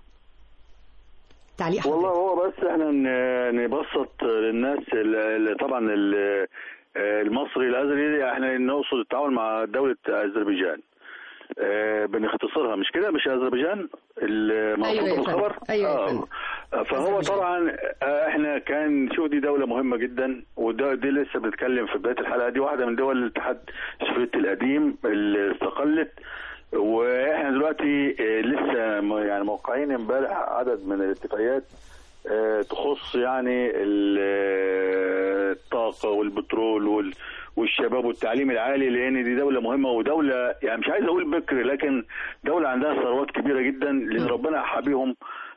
تعليق والله حضرتك. هو بس احنا ن- نبسط للناس ال- ال- طبعا ال- المصري الازري احنا نقصد التعاون مع دوله اذربيجان آه، بنختصرها مش كده مش اذربيجان المربوطه أيوة يا فندم. بالخبر أيوة يا آه. فندم. فهو أذربيجان. طبعا آه، احنا كان شوف دي دوله مهمه جدا وده دي لسه بنتكلم في بدايه الحلقه دي واحده من دول الاتحاد السوفيتي القديم اللي استقلت واحنا دلوقتي آه، لسه م- يعني موقعين امبارح عدد من الاتفاقيات آه، تخص يعني ال- آه، الطاقه والبترول وال- والشباب والتعليم العالي لان دي دوله مهمه ودوله يعني مش عايز اقول بكر لكن دوله عندها ثروات كبيره جدا لان ربنا حابيهم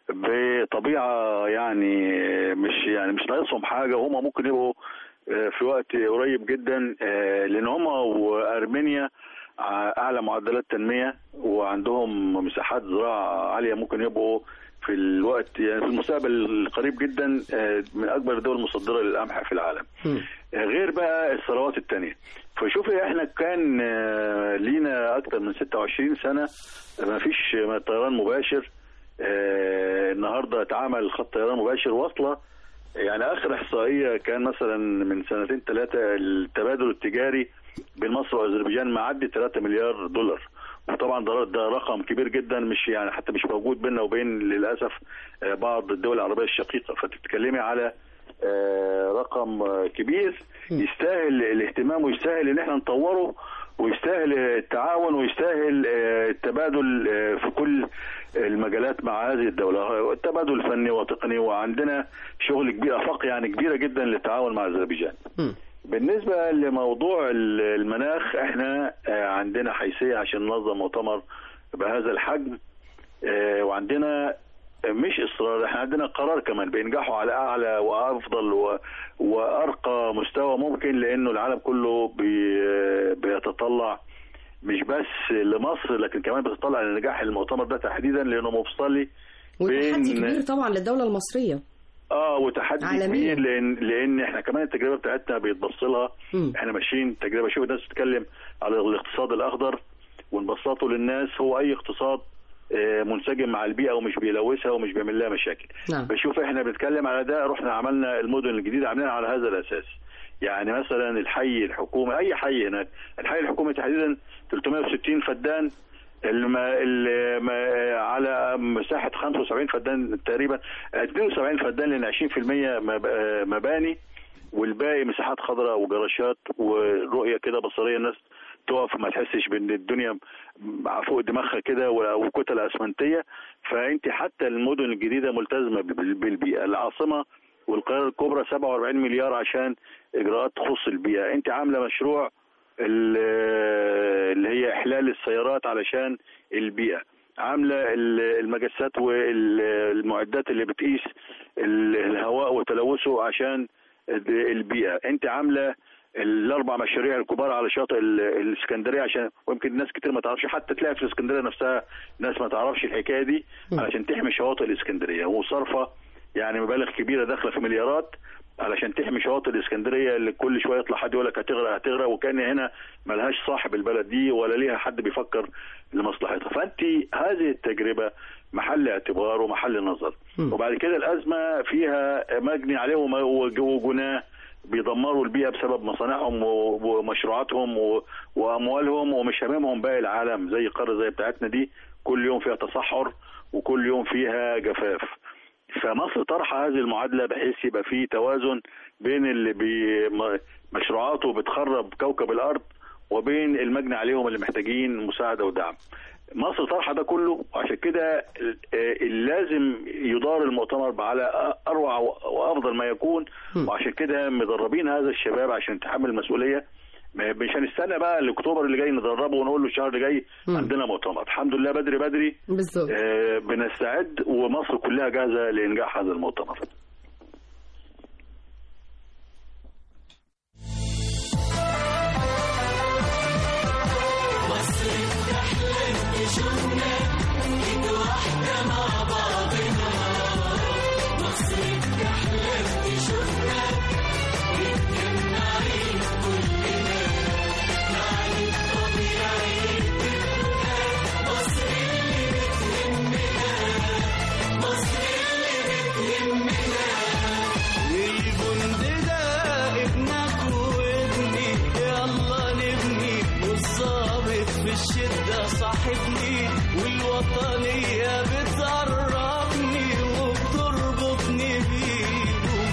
بطبيعه يعني مش يعني مش ناقصهم حاجه وهم ممكن يبقوا آه، في وقت قريب جدا آه، لان هم وارمينيا ع- اعلى معدلات تنميه وعندهم مساحات زراعه عاليه ممكن يبقوا في الوقت يعني في المستقبل القريب جدا آه، من اكبر الدول المصدره للقمح في العالم. مم. غير بقى الثروات التانية فشوفي احنا كان آه، لينا اكتر من 26 سنة ما فيش طيران مباشر آه، النهاردة اتعمل خط طيران مباشر واصلة يعني اخر احصائية كان مثلا من سنتين ثلاثة التبادل التجاري بين مصر واذربيجان معدي 3 مليار دولار وطبعا ده ده رقم كبير جدا مش يعني حتى مش موجود بيننا وبين للاسف آه، بعض الدول العربيه الشقيقه فتتكلمي على آه، رقم آه، كبير يستاهل الاهتمام ويستاهل ان احنا نطوره ويستاهل التعاون ويستاهل آه، التبادل آه، في كل المجالات مع هذه الدولة التبادل فني وتقني وعندنا شغل كبير أفاق يعني كبيرة جدا للتعاون مع أذربيجان مم. بالنسبة لموضوع ال- المناخ احنا آه، عندنا حيثية عشان ننظم مؤتمر بهذا الحجم آه، وعندنا مش اصرار احنا عندنا قرار كمان بينجحوا على اعلى وافضل و... وارقى مستوى ممكن لانه العالم كله بي... بيتطلع مش بس لمصر لكن كمان بيتطلع لنجاح المؤتمر ده تحديدا لانه مفصلي وتحدي بين- كبير طبعا للدولة المصرية اه وتحدي عالميا. كبير لان لان احنا كمان التجربه بتاعتنا بيتبص لها مم. احنا ماشيين تجربه شوف الناس بتتكلم على الاقتصاد الاخضر ونبسطه للناس هو اي اقتصاد آه، منسجم مع البيئه ومش بيلوثها ومش بيعمل لها مشاكل نعم. بشوف احنا بنتكلم على ده رحنا عملنا المدن الجديده عاملينها على هذا الاساس يعني مثلا الحي الحكومي اي حي هناك الحي الحكومي تحديدا 360 فدان الم... الم... على مساحه 75 فدان تقريبا 72 فدان لان 20% مب... مباني والباقي مساحات خضراء وجراشات ورؤيه كده بصريه الناس تقف ما تحسش بان الدنيا فوق دماغها كده وكتل اسمنتيه فانت حتى المدن الجديده ملتزمه بال- بالبيئه العاصمه والقاهره الكبرى 47 مليار عشان اجراءات تخص البيئه انت عامله مشروع ال- اللي هي احلال السيارات علشان البيئه عامله ال- المجسات والمعدات اللي بتقيس ال- الهواء وتلوثه عشان البيئه انت عامله الاربع مشاريع الكبار على شاطئ ال- الاسكندريه عشان ويمكن ناس كتير ما تعرفش حتى تلاقي في الاسكندريه نفسها ناس ما تعرفش الحكايه دي علشان تحمي شواطئ الاسكندريه وصرفه يعني مبالغ كبيره داخله في مليارات علشان تحمي شواطئ الاسكندريه اللي كل شويه يطلع حد يقول لك هتغرق هتغرق وكان هنا ملهاش صاحب البلد دي ولا ليها حد بيفكر لمصلحتها فانت هذه التجربه محل اعتبار ومحل نظر وبعد كده الازمه فيها مجني عليهم وج- وجناه بيدمروا البيئه بسبب مصانعهم و- ومشروعاتهم و- واموالهم ومش هاممهم باقي العالم زي قاره زي بتاعتنا دي كل يوم فيها تصحر وكل يوم فيها جفاف فمصر طرح هذه المعادله بحيث يبقى في توازن بين اللي بي م- مشروعاته بتخرب كوكب الارض وبين المجني عليهم اللي محتاجين مساعده ودعم. مصر طرحه ده كله وعشان كده ال- آه، لازم يدار المؤتمر على اروع وافضل ما يكون وعشان كده مدربين هذا الشباب عشان يتحمل المسؤوليه ما- مش هنستنى بقى الاكتوبر اللي جاي ندربه ونقول له الشهر اللي جاي عندنا مؤتمر الحمد لله بدري بدري بالظبط آه، بنستعد ومصر كلها جاهزه لانجاح هذا المؤتمر الجند ده ابنك وابني يلا نبني والظابط في الشدة صاحبني والوطنية بتقربني وبتربطني بيهم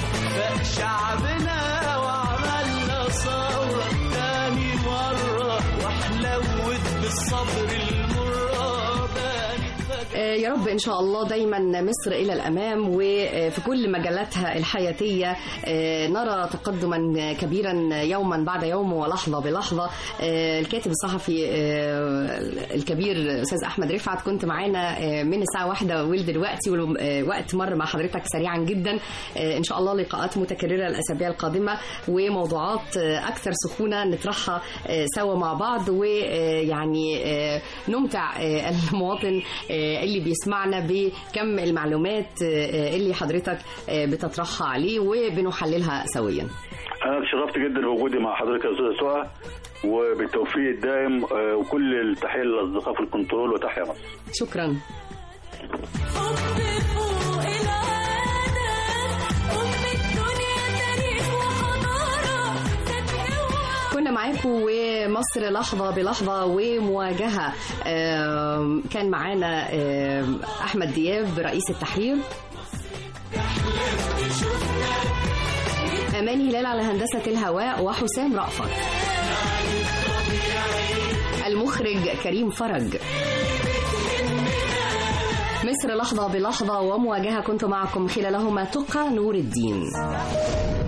فشعبنا وعملنا ثورة تاني مرة وحلوت بالصبر المرة بانت فجأة آه، يا رب إن شاء الله دايما مصر إلى الأمام وفي كل مجالاتها الحياتية آه، نرى تقدما كبيرا يوما بعد يوم ولحظة بلحظة آه، الكاتب الصحفي آه، الكبير أستاذ أحمد رفعت كنت معانا آه، من الساعة واحدة ودلوقتي والوقت مر مع حضرتك سريعا جدا آه، إن شاء الله لقاءات متكررة الأسابيع القادمة وموضوعات آه، أكثر سخونة نطرحها آه، سوا مع بعض ويعني نمتع آه، المواطن آه، اللي بيسمعنا بكم المعلومات آه، اللي حضرتك آه، بتطرحها عليه وبنحللها سويا انا اتشرفت جدا بوجودي مع حضرتك يا استاذ سهى وبالتوفيق الدائم آه، وكل التحيه للاصدقاء في الكنترول وتحيا مصر شكرا حب فوق العادة أم الدنيا تاريخ وحضارة فتح كنا معاكم ومصر لحظة بلحظة ومواجهة آم، كان معانا آم، أحمد دياب رئيس التحرير أماني هلال على هندسة الهواء وحسام رأفت المخرج كريم فرج مصر لحظة بلحظة ومواجهة كنت معكم خلالهما تقى نور الدين